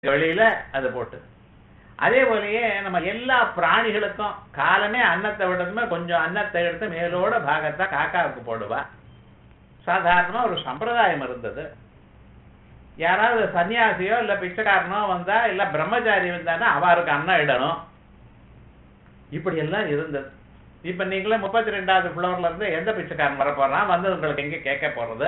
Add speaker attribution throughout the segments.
Speaker 1: வெளியில அது போட்டு அதே போலயே நம்ம எல்லா பிராணிகளுக்கும் காலமே அன்னத்தை விடணுமே கொஞ்சம் அன்னத்தை எடுத்து மேலோட பாகத்தை காக்காவுக்கு போடுவா சாதாரணமா ஒரு சம்பிரதாயம் இருந்தது யாராவது சன்னியாசியோ இல்ல பிச்சைக்காரனோ வந்தா இல்ல பிரம்மச்சாரி வந்தானா அவருக்கு அன்னம் இடணும் இப்படி எல்லாம் இருந்தது இப்ப நீங்களே முப்பத்தி ரெண்டாவது ஃப்ளோர்ல இருந்து எந்த பிச்சைக்காரன் வர போறான் வந்து உங்களுக்கு எங்க கேட்க போறது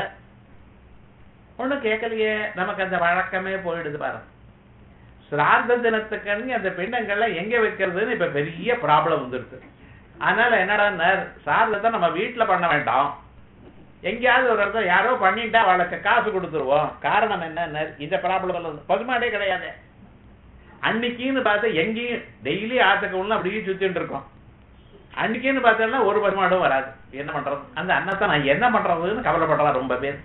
Speaker 1: ஒண்ணும் கேட்கலையே நமக்கு அந்த வழக்கமே போயிடுது பாருங்க சிரார்த்த தினத்துக்கு அந்த பிண்டங்கள்ல எங்க வைக்கிறதுன்னு இப்ப பெரிய ப்ராப்ளம் வந்துருக்கு அதனால என்னடா சார்தத்தை நம்ம வீட்டுல பண்ண வேண்டாம் எங்கேயாவது ஒரு இடத்துல யாரோ பண்ணிட்டா அவளுக்கு காசு கொடுத்துருவோம் காரணம் என்ன இந்த ப்ராப்ளம் பசுமாடே கிடையாது அன்னைக்குன்னு பார்த்து எங்கேயும் டெய்லி ஆத்துக்கு உள்ள அப்படியே சுத்திட்டு இருக்கோம் அன்னைக்குன்னு பார்த்தோம்னா ஒரு பசுமாடும் வராது என்ன பண்றது அந்த அன்னத்தை நான் என்ன பண்றதுன்னு கவலைப்படுறா ரொம்ப பேர்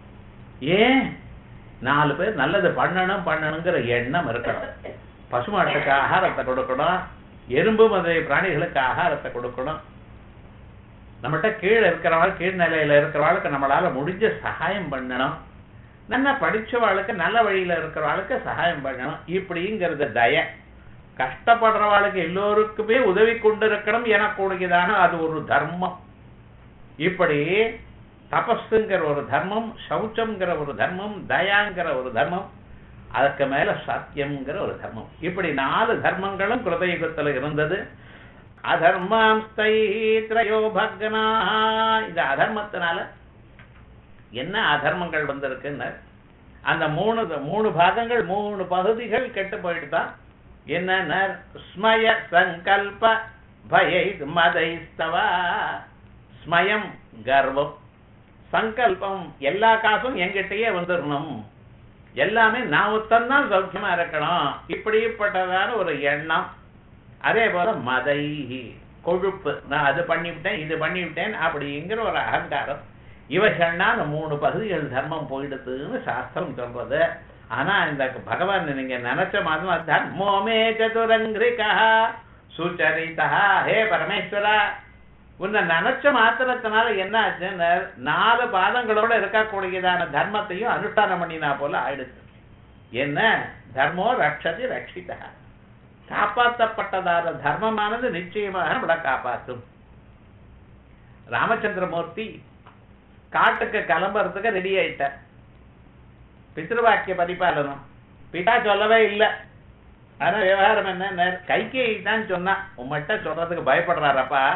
Speaker 1: ஏன் நாலு பேர் நல்லது பண்ணணும் பண்ணணுங்கிற எண்ணம் இருக்கணும் பசுமாட்டுக்கு ஆகாரத்தை கொடுக்கணும் எறும்பு மதை பிராணிகளுக்கு ஆகாரத்தை கொடுக்கணும் நம்மகிட்ட கீழே இருக்கிறவள் கீழ்நிலையில இருக்கிறவாளுக்கு நம்மளால முடிஞ்ச சகாயம் பண்ணணும் நல்லா படிச்சவாளுக்கு நல்ல வழியில இருக்கிறவாளுக்கு சகாயம் பண்ணணும் இப்படிங்கிறது தய கஷ்டப்படுறவாளுக்கு எல்லோருக்குமே உதவி கொண்டிருக்கணும் எனக்கூடியதான அது ஒரு தர்மம் இப்படி தபஸுங்கிற ஒரு தர்மம் சௌச்சம்ங்கிற ஒரு தர்மம் தயாங்கிற ஒரு தர்மம் அதுக்கு மேல சத்தியம்ங்கிற ஒரு தர்மம் இப்படி நாலு தர்மங்களும் கிருதயுகத்துல இருந்தது அதர்மாம்ஸ்தை திரையோ பக்னா இந்த அதர்மத்தினால என்ன அதர்மங்கள் வந்திருக்குன்னு அந்த மூணு மூணு பாகங்கள் மூணு பகுதிகள் கெட்டு போயிட்டுதான் என்ன ஸ்மய சங்கல்ப பயை மதைஸ்தவா ஸ்மயம் கர்வம் சங்கல்பம் எல்லா காசும் எங்கிட்டயே வந்துடணும் எல்லாமே நான் ஒத்தந்தான் சௌக்கியமா இருக்கணும் இப்படிப்பட்டதான ஒரு எண்ணம் அதே போல மதை கொழுப்பு நான் அது பண்ணிவிட்டேன் இது பண்ணிவிட்டேன் அப்படிங்கிற ஒரு அகங்காரம் இவைகள்னா அந்த மூணு பகுதிகள் தர்மம் போயிடுதுன்னு சாஸ்திரம் சொல்றது ஆனா இந்த பகவான் நீங்க நினைச்ச மாதிரி தர்மோமே சதுரங்கிரிகா சுச்சரிதா ஹே பரமேஸ்வரா உன்னை நினைச்ச மாத்திரத்தினால என்ன ஆச்சுன்னு நாலு பாதங்களோட இருக்கக்கூடியதான தர்மத்தையும் அனுஷ்டானம் பண்ணினா போல ஆயிடுச்சு என்ன தர்மோ ரக்ஷதி ரட்சிதா காப்பாற்றப்பட்டதான தர்மமானது நிச்சயமாக நம்மளை காப்பாற்றும் ராமச்சந்திரமூர்த்தி காட்டுக்கு கிளம்புறதுக்கு ரெடி ஆயிட்டார் பித்ருவாக்கிய பரிபாலனம் பிதா சொல்லவே இல்லை ஆனா விவகாரம் என்ன கைகேயி தான் சொன்னா உம்மட்ட சொல்றதுக்கு பயப்படுறாரப்பா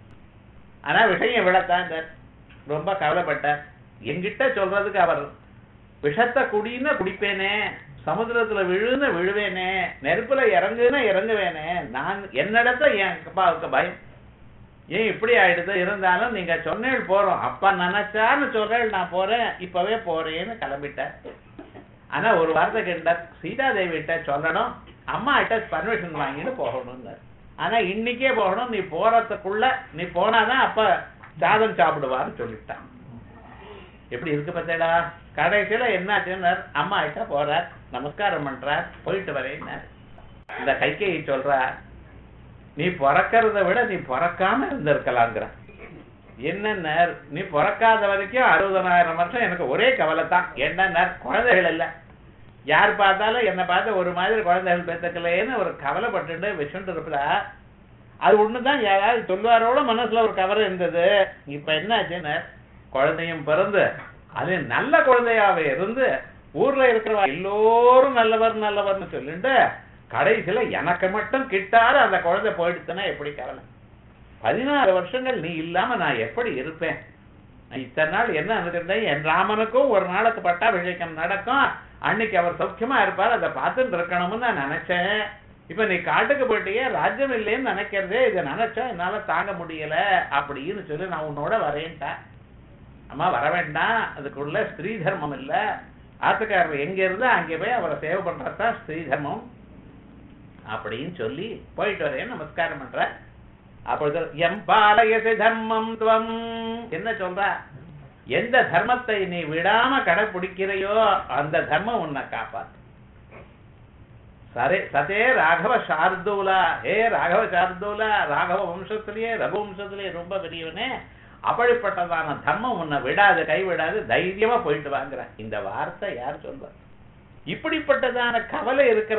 Speaker 1: ஆனா விஷயம் விடத்தான் ரொம்ப கவலைப்பட்டார் எங்கிட்ட சொல்றதுக்கு அவர் விஷத்தை குடின்னு குடிப்பேனே சமுத்திரத்துல விழுன்னு விழுவேனே நெருப்புல இறங்குன்னு இறங்குவேனே நான் என்னிடத்துல என் அப்பாவுக்கு பயம் ஏன் இப்படி ஆயிடுது இருந்தாலும் நீங்க சொன்னேள் போறோம் அப்பா நினைச்சான்னு சொல்றேன் நான் போறேன் இப்பவே போறேன்னு கிளம்பிட்டேன் ஆனா ஒரு வார்த்தை கேட்டார் சீதாதேவி கிட்ட சொல்லணும் அம்மா கிட்ட பர்மிஷன் வாங்கிட்டு போகணும்னு ஆனா இன்னைக்கே போகணும் நீ போறதுக்குள்ள நீ போனாதான் அப்ப சாதம் சாப்பிடுவான்னு சொல்லிட்டான் எப்படி இருக்கு பத்தேடா கடைசியில என்னாச்சுன்னு அம்மா கிட்ட போறார் நமஸ்காரம் பண்றார் போயிட்டு வரேன்னார் இந்த கைகையை சொல்றார் நீ பிறக்கிறத விட நீ பிறக்காம இருந்திருக்கலாங்கிற என்ன நீ பிறக்காத வரைக்கும் அறுபதனாயிரம் வருஷம் எனக்கு ஒரே கவலை தான் என்ன குழந்தைகள் இல்லை யார் பார்த்தாலும் என்னை பார்த்து ஒரு மாதிரி குழந்தைகள் பெற்றுக்கலேன்னு ஒரு கவலைப்பட்டுட்டு வச்சுட்டு இருப்பதா அது ஒண்ணுதான் யாராவது சொல்லுவாரோட மனசுல ஒரு கவலை இருந்தது இப்ப என்ன ஆச்சுன்னு குழந்தையும் பிறந்து அது நல்ல குழந்தையாவே இருந்து ஊர்ல இருக்கிற எல்லோரும் நல்லவர் நல்லவர்னு சொல்லிட்டு கடைசியில எனக்கு மட்டும் கிட்டாத அந்த குழந்தை போயிடுச்சுன்னா எப்படி கவலை பதினாறு வருஷங்கள் நீ இல்லாம நான் எப்படி இருப்பேன் இத்தனை நாள் என்ன நினைச்சிருந்தேன் என் ராமனுக்கும் ஒரு நாளுக்கு பட்டாபிஷேகம் நடக்கும் அன்னைக்கு அவர் சௌக்கியமா இருப்பார் அதை பார்த்துட்டு இருக்கணும்னு நான் நினைச்சேன் இப்ப நீ காட்டுக்கு போயிட்டியே ராஜ்யம் இல்லைன்னு நினைக்கிறதே இதை நினைச்சா என்னால தாங்க முடியல அப்படின்னு சொல்லி நான் உன்னோட வரேன்ட்டேன் அம்மா வர வேண்டாம் அதுக்குள்ள ஸ்திரீ தர்மம் இல்ல ஆத்துக்காரர் எங்க இருந்து அங்கே போய் அவரை சேவை பண்றதுதான் ஸ்திரீ தர்மம் அப்படின்னு சொல்லி போயிட்டு வரேன் நமஸ்காரம் பண்ற அப்பொழுது எம் பாலயசி தர்மம் துவம் என்ன சொல்ற எந்த தர்மத்தை நீ விடாம கடைபிடிக்கிறையோ அந்த தர்மம் உன்னை காப்பாத்து சரே சதே ராகவ சார்தூலா ஹே ராகவ சார்தூலா ராகவ வம்சத்திலேயே ரகு வம்சத்திலேயே ரொம்ப பெரியவனே அப்படிப்பட்டதான தர்மம் உன்னை விடாது கைவிடாது தைரியமா போயிட்டு வாங்குற இந்த வார்த்தை யார் சொல்ற இப்படிப்பட்டதான கவலை இருக்கிற